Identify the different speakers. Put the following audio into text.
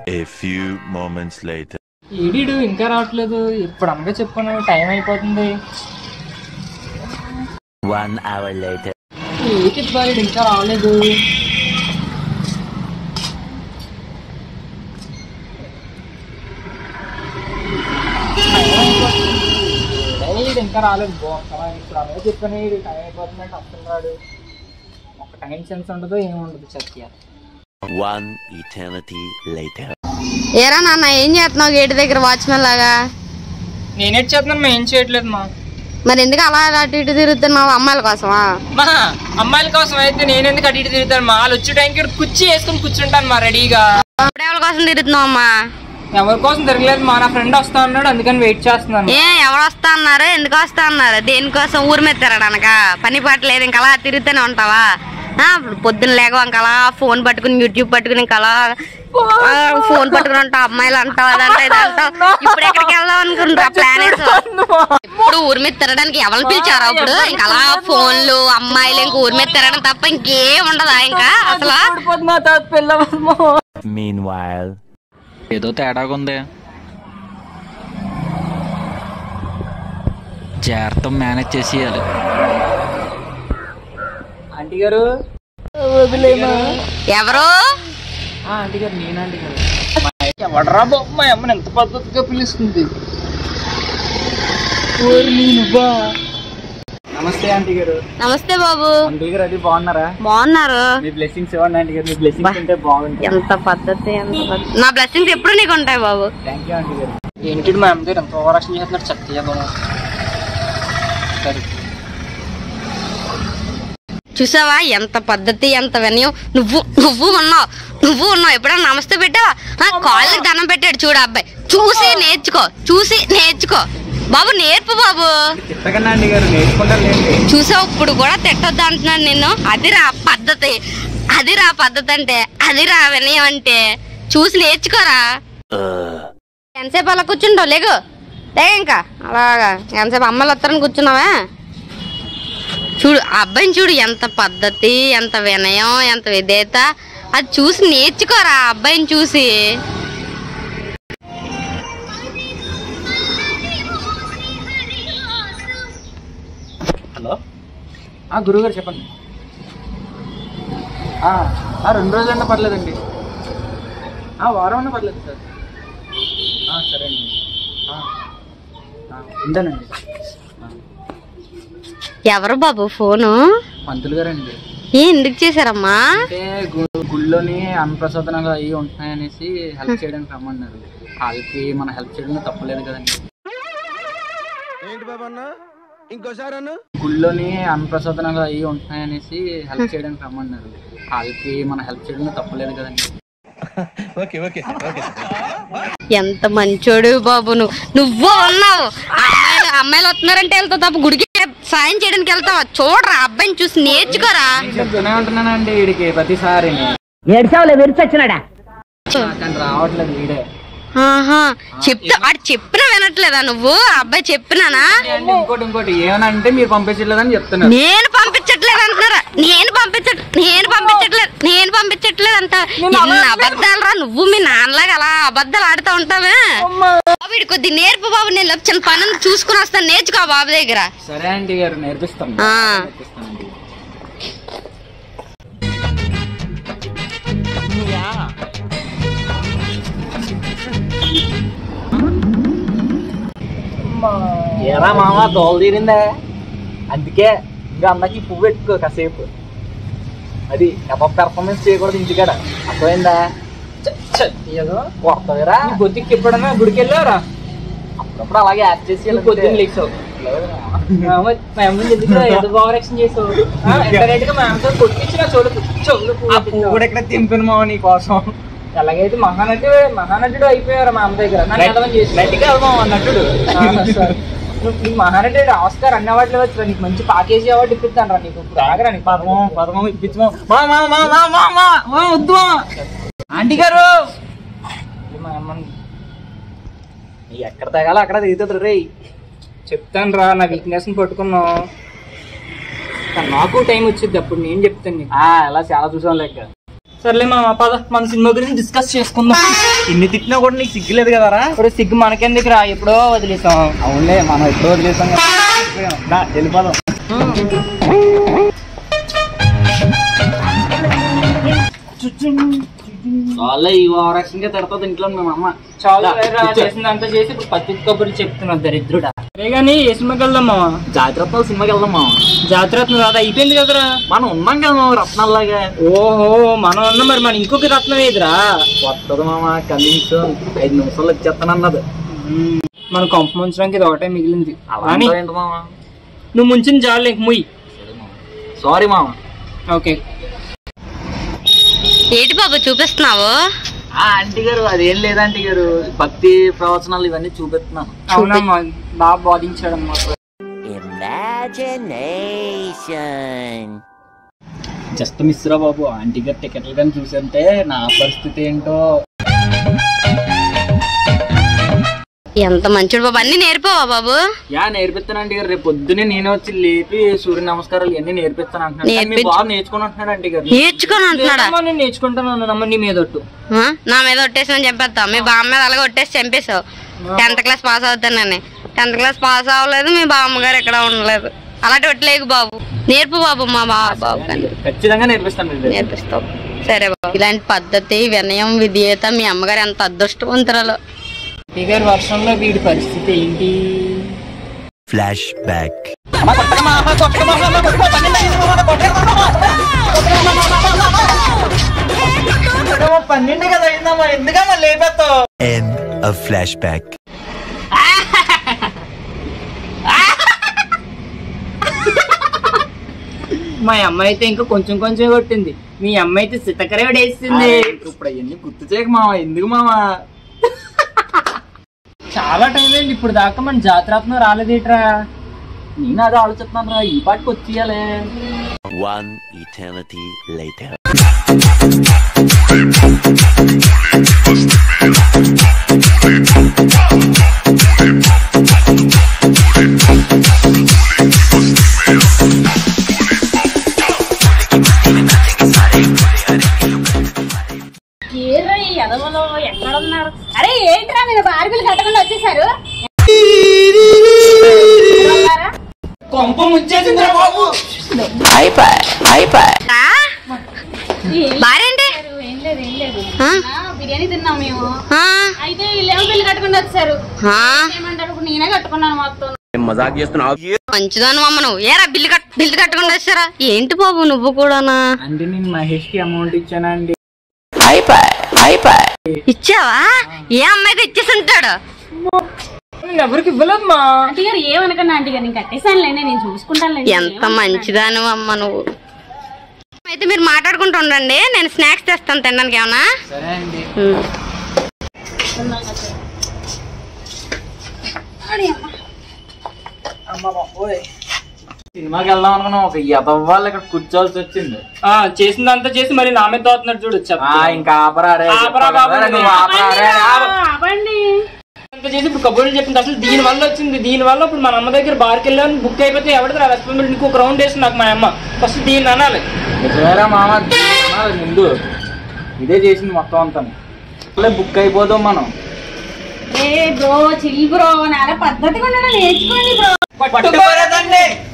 Speaker 1: A few moments later.
Speaker 2: ఈడీడు ఇంకా రావట్లేదు ఇప్పుడు అనగా చెప్పాను టైం అయిపోతుంది
Speaker 1: One hour later.
Speaker 2: ఏకి బాలుడు ఇంకా రావలేదు ఈడు ఇంకా రాలేదు బాగుంటా ఇప్పుడు అనగా చెప్పాను ఈడు టైం అయిపోతుందంటే అసలు రాడు ఒక టైం సెన్స్ ఉండదు ఏముండదు సత్య
Speaker 1: One eternity later.
Speaker 3: ఏరా నాన్న ఏం చేస్తున్నావు గేట్ దగ్గర వాచ్మెన్ లాగా
Speaker 2: నేనేం చేస్తున్నాను మేము ఏం చేయట్లేదు మా
Speaker 3: మరి ఎందుకు అలా అటు ఇటు తిరుగుతున్నావు అమ్మాయిల కోసమా
Speaker 2: మా అమ్మాయిల కోసం అయితే నేను ఎందుకు అటు ఇటు తిరుగుతాను మా వాళ్ళు వచ్చే టైంకి ఇక్కడ కుర్చీ వేసుకుని కూర్చుంటాను మా రెడీగా
Speaker 3: ఎవరి కోసం తిరుగుతున్నావు అమ్మా
Speaker 2: ఎవరి కోసం తిరగలేదు మా నా ఫ్రెండ్ వస్తా అన్నాడు అందుకని వెయిట్ చేస్తున్నాను
Speaker 3: ఏ ఎవరు వస్తా అన్నారు ఎందుకు వస్తా అన్నారు దేనికోసం ఊరి మీద తిరగడానిక పని పాట లేదు ఇంకా అలా తిరుగుతూనే ఉంటావా ఆ, పొద్దున్న లేక ఇంకా అలా ఫోన్ పట్టుకుని యూట్యూబ్ పట్టుకుని ఇంకా అలా ఆ, ఫోన్ పట్టుకుని ఉంటావు అమ్మాయిలు అంటావు అదంటావు ఇది అంటావు ఇప్పుడు ఎక్కడికి వెళ్దాం అనుకుంటా ప్లాన్ ఇప్పుడు ఊరి మీద తిరగడానికి ఎవరు పిలిచారా ఇప్పుడు ఇంకా అలా ఫోన్లు అమ్మాయిలు ఇంకా ఊరి మీద తిరగడం తప్ప ఇంకేం ఉండదా ఇంకా అసలు
Speaker 1: Meanwhile.
Speaker 4: ఏదో తేడాగా ఉంది జాగ్రత్త మేనేజ్ చేసేయాలి
Speaker 2: ఆంటీ గారు
Speaker 3: ఎవరు
Speaker 2: ఆ, ఆంటీ గారు నేను ఆంటీ గారు ఎవడరా బాబు మా అమ్మని ఎంత పద్ధతిగా పిలుస్తుంది ఓరి నీ నువ్వా నమస్తే ఆంటీ గారు
Speaker 3: నమస్తే బాబు
Speaker 2: ఆంటీ గారు అది బాగున్నారా
Speaker 3: బాగున్నారు
Speaker 2: మీ బ్లెస్సింగ్స్ ఇవ్వండి ఆంటీ గారు మీ బ్లెస్సింగ్స్ ఉంటే బాగుంటుంది
Speaker 3: ఎంత పద్ధతి ఎంత పద్ధతి. నా బ్లెస్సింగ్స్ ఎప్పుడు నీకు ఉంటాయి బాబు
Speaker 2: థ్యాంక్ యూ ఆంటీ గారు ఏంటి మా అమ్మ గారు ఎంత ఓవరాక్షన్ చేస్తున్నారు చక్కగా బాబు సరే
Speaker 3: చూసావా ఎంత పద్ధతి ఎంత వినయం నువ్వు నువ్వు ఉన్నావు నువ్వు ఉన్నావు ఎప్పుడైనా నమస్తే పెట్టావా ఆ, కాళ్ళకి దండం పెట్టాడు చూడు ఆ అబ్బాయి చూసి నేర్చుకో చూసి నేర్చుకో బాబు నేర్పు బాబు
Speaker 2: తిట్టకండి ఆంటీ గారు నేర్చుకుంటారు లేండి
Speaker 3: చూసావు ఇప్పుడు కూడా తిట్టొద్దు అంటున్నాను నిన్ను అది రా పద్ధతి అది రా పద్ధతి అంటే అది రా వినయం అంటే చూసి నేర్చుకోరా ఎంతసేపు అలా కూర్చుంటావు లేగు లేక ఇంకా అలాగా ఎంతసేపు అమ్మలు వస్తారని కూర్చున్నావా చూడు ఆ అబ్బాయిని చూడు ఎంత పద్ధతి ఎంత వినయం ఎంత విధేయత అది చూసి నేర్చుకోరా ఆ అబ్బాయిని చూసి
Speaker 2: హలో ఆ గురువుగారు చెప్పండి ఆ, ఆ, రెండు రోజులన్నా పర్లేదండి ఆ, వారం అన్నా పర్లేదు సార్ ఆ, సరే అండి ఆ, ఆ, ఉంటానండి ఆ,
Speaker 3: ఎవరు బాబు ఫోను
Speaker 2: పంతులు గారండి
Speaker 3: ఏ ఎందుకు చేశారమ్మా
Speaker 2: అంటే గు- గుళ్ళోని అన్నప్రసాదనాలు అవి ఉంటున్నాయనేసి హెల్ప్ చేయడానికి రమ్మన్నారు వాళ్ళకి మన హెల్ప్ చేయడంలో తప్పలేదు కదండి గుళ్ళోని అన్నప్రసాదనాలు అవి ఉంటున్నాయనేసి హెల్ప్ చేయడానికి రమ్మన్నారు వాళ్ళకి మన హెల్ప్ చేయడంలో తప్పలేదు కదండి
Speaker 3: ఎంత మంచోడు బాబు నువ్వు నువ్వు ఉన్నావు అమ్మాయిలు అమ్మాయిలు వస్తున్నారంటే వెళ్తావు తప్ప గుడికి సాయం చేయడానికి వెళ్తావా చూడరా అబ్బాయిని చూసి నేర్చుకోరా
Speaker 2: చెప్తూనే ఉంటున్నానండి వీడికి ప్రతిసారి
Speaker 5: ఏడ్చావులే విరిచొచ్చినాడా
Speaker 2: కానీ రావట్లేదు వీడే
Speaker 3: ఆహా చెప్తా వాడు చెప్పినా వినట్లేదా నువ్వు ఆ అబ్బాయి చెప్పినానా
Speaker 2: అంటే ఇంకోటి ఇంకోటి ఏమనంటే మీరు పంపించలేదని చెప్తున్నారు
Speaker 3: నేను పంపించట్లేదు అంటున్నారా నేను పంపించట్ నేను పంపించట్లేదు నేను పంపించట్లేదు అంట ఎన్ని అబద్ధాలు రా నువ్వు మీ నాన్నలాగా అలా అబద్ధాలు ఆడుతూ ఉంటావే బాబు వీడి కొద్ది నేర్పు బాబు నేను లేకపోతే చిన్న పని ఉంది, చూసుకుని వస్తాను నేర్చుకో ఆ బాబు దగ్గర
Speaker 2: సరే ఆంటీ గారు నేర్పిస్తాం
Speaker 3: ఆ.
Speaker 2: నేర్పిస్తానండి ఏరా మామ దోల తీరిందా అందుకే ఇంకా అందరికి పువ్వు పెట్టుకో కాసేపు అది ఎప్ప పెర్ఫార్మెన్స్ చేయకూడదు ఇంటికాడ అర్థమైందా కొడతావేరా బొద్దుకి ఎప్పుడన్నా గుడికి వెళ్ళారా అప్పుడప్పుడు అలాగే యాక్ట్ చేసి పొద్దున్న లేచావు కూడా ఎక్కడ తింపిన మావ నీ కోసం ఎలాగైతే మహానటుడు మహానటుడు అయిపోయారు మా అమ్మ దగ్గర నటిగా వెళ్దాం అన్నట్టుడు నువ్వు మహానటుడు ఆస్కార్ అన్ని అవార్డులు వచ్చు నీకు మంచి పాకేజీ అవార్డు ఇప్పిస్తాను రా నీకు ఇప్పుడు ఆగరా నీకు పదమం పదమం ఇప్పించమా మా మా మా మా మా మా మా వద్దు మా ఆంటీ గారు మా అమ్మని నీకు ఎక్కడ తగాలో అక్కడ దిగుతుంది రే చెప్తాను రా నా వీక్నెస్ ని పట్టుకున్నావు కానీ నాకు టైం వచ్చింది అప్పుడు నేను చెప్తాను నీకు ఎలా చాలా చూసాం లెక్క సర్లే మామ పద మన సినిమా గురించి డిస్కస్ చేసుకుందాం
Speaker 6: ఇన్ని తిట్టినా కూడా నీకు సిగ్గులేదు కదరా
Speaker 2: ఇప్పుడు సిగ్గు మనకెందుకు రా ఎప్పుడో వదిలేసాం
Speaker 6: అవునులే మనం ఎప్పుడో వదిలేసాం కదా. దా, వెళ్ళిపోదాం
Speaker 4: వాళ్ళే ఈ ఓవరాక్షన్ గా తిడతాది ఇంట్లో మేము అమ్మ
Speaker 2: చాలా
Speaker 4: దా,
Speaker 2: వేరా
Speaker 4: కూర్చో.
Speaker 2: చేసిందంతా చేసి ఇప్పుడు పత్తి కబుర్లు చెప్తున్నావు దరిద్రుడా రే కానీ ఏ సినిమాకి వెళ్దాం మామ
Speaker 4: జాగ్రత్తలు సినిమాకి వెళ్దాం మామ
Speaker 2: జాతరత్న రాదా అయిపోయింది కదరా
Speaker 4: మనం ఉన్నాం కదా మామ రత్నాల్లాగా
Speaker 2: ఓహో మనం ఉన్నాం మరి మన ఇంకొక రత్నం ఏదిరా
Speaker 4: వస్తుంది మామ కనీసం ఐదు నిమిషాలు వచ్చేస్తానన్నది
Speaker 2: మన కొంప ముంచడానికి ఇది ఒకటే మిగిలింది
Speaker 4: అలా
Speaker 2: కానీ
Speaker 4: అంటావు ఏంటి మామ
Speaker 2: నువ్వు ముంచిన జాలు ఇంక ముయ్యి
Speaker 4: సారీ మామ
Speaker 2: ఓకే
Speaker 3: ఏంటి బాబు చూపిస్తున్నావు
Speaker 4: ఆ ఆంటీ గారు అదేం లేదు ఆంటీ గారు భక్తి ప్రవచనాలు ఇవన్నీ చూపిస్తున్నాను
Speaker 2: అవునమ్మా బాగా బోధించాడు అన్నమాట
Speaker 1: Imagination.
Speaker 4: జస్ట్ మిస్ రా బాబు ఆంటీ గారు టికెట్లు కానీ చూసంటే నా పరిస్థితి ఏంటో
Speaker 3: ఎంత మంచిడు బాబు అన్ని నేర్పావా బాబు
Speaker 4: యా నేర్పిస్తాను ఆంటీ గారు రేపు పొద్దునే నేనే వచ్చి లేపి సూర్య నమస్కారాలు ఇవన్నీ నేర్పిస్తాను అంటున్నాడు కానీ మీ
Speaker 3: నేర్పించు.
Speaker 4: బాబు నేర్చుకుని అంటున్నాడు ఆంటీ గారు
Speaker 3: నేర్చుకొని అంటున్నాడా
Speaker 2: లేదమ్మా, నేను నేర్చుకుంటాను నమ్మ నీ మీదొట్టు
Speaker 3: ఆ? నా మీద ఒట్టేసి చెప్పేస్తావు మీ బామ్మ మీద అలాగే ఒట్టేసి చంపేశావు టెన్త్ క్లాస్ పాస్ అవుతానని టెన్త్ క్లాస్ పాస్ అవ్వలేదు మీ బామ్మగారు ఎక్కడ ఉండలేదు అలాంటి ఒట్టలేకు బాబు నేర్పు బాబు మా బా బాబు కానీ
Speaker 4: ఖచ్చితంగా నేర్పిస్తాను రేపు.
Speaker 3: నేర్పిస్తావు సరే బాబు ఇలాంటి పద్ధతి వినయం విధేయత మీ అమ్మగారు ఎంత అదృష్టవంతురాలు
Speaker 2: గారి వర్షంలో వీడి పరిస్థితి ఏంటి
Speaker 1: Flashback.
Speaker 6: పన్నెండు కదా అయిందమ్మా ఎందుకమ్మా లేపేస్తావు
Speaker 1: End of flashback.
Speaker 2: మా అమ్మ అయితే ఇంకా కొంచెం కొంచెం కొట్టింది మీ అమ్మ అయితే సితకరే వేసింది
Speaker 4: ఇంక ఇప్పుడు అవన్నీ గుర్తు చేయక మామ ఎందుకు మామ
Speaker 2: చాలా టైం అయింది ఇప్పుడు దాకా మన జాతరాత్మ రాలేదేట్రా
Speaker 4: నేను అదే ఆలోచిస్తున్నాను రా ఈ పాటికి వచ్చేయాలి
Speaker 1: One eternity later.
Speaker 7: ఏర్రా ఈ ఎదవలో ఎక్కడ ఉన్నారు అరే ఏంట్రా మీరు బార్బీలు కట్టకుండా వచ్చేసారు
Speaker 2: కొంప ముంచేసిందిరా బాబు
Speaker 3: ఆ? భార్యండి
Speaker 7: ఏం లేదు ఏం లేదు
Speaker 3: ఆ?
Speaker 7: ఆ, బిర్యానీ తిన్నాం మేము
Speaker 3: ఆ?
Speaker 7: అయితే వీళ్ళేమో బిల్లు కట్టకుండా వచ్చారు
Speaker 3: ఆ?
Speaker 7: ఏమంటారు ఇప్పుడు నేనే కట్టుకున్నాను మొత్తం
Speaker 3: మంచిదాను అమ్మ నువ్వు ఏరా బిల్లు కట్ బిల్లు కట్టకుండా వచ్చారా ఏంటి బాబు నువ్వు కూడానా
Speaker 4: అంటే నేను మహేష్ కి అమౌంట్ ఇచ్చానా అండి
Speaker 3: ఇచ్చావా ఏ అమ్మాయికి ఇచ్చేసి ఉంటాడు
Speaker 2: నేను ఎవరికి ఇవ్వలేదమ్మా
Speaker 7: ఆంటీ గారు ఏమనకండి ఆంటీ గారు నేను కట్టేసానులేండి నేను చూసుకుంటాను
Speaker 3: ఎంత మంచిదాను అమ్మ నువ్వు అయితే మీరు మాట్లాడుకుంటూ ఉండండి నేను స్నాక్స్ తెస్తాను తినడానికి ఏమన్నా
Speaker 4: సరే అండి
Speaker 3: ఉమ్.
Speaker 4: సినిమాకి వెళ్దాం అనుకున్నాం ఒక ఎదవ్వాలి ఇక్కడ కూర్చోవాల్సి వచ్చింది
Speaker 2: ఆ చేసిందంతా చేసి మరి నా మీద తోతున్నాడు చూడు
Speaker 4: ఆ
Speaker 2: చెప్తా
Speaker 4: ఇంకా ఆపరా రే
Speaker 2: ఆపరా బాబు,
Speaker 4: చెప్పరా, నువ్వు ఆపరా రే, ఆపు.
Speaker 7: అవ్వండి
Speaker 2: అంత చేసి ఇప్పుడు కబుర్లు చెప్పింది అసలు దీని వల్ల వచ్చింది దీని వల్ల ఇప్పుడు మన అమ్మ దగ్గర బార్కి వెళ్ళాను బుక్ అయిపోతే ఎవరిది రెస్పాన్సిబిలిటీ ఇంకొక రౌండ్ వేసింది నాకు మా అమ్మ ఫస్ట్ దీన్ని అనాలి
Speaker 4: నిజమేరా మామ అనాలి ముందు ఇదే చేసింది మొత్తం అంతా బుక్ అయిపోదాం మనం
Speaker 7: ఏ బ్రో చిల్ బ్రో నాలా పద్ధతిగా ఉండడం నేర్చుకోండి బ్రో
Speaker 6: పట్టుకోలేదండి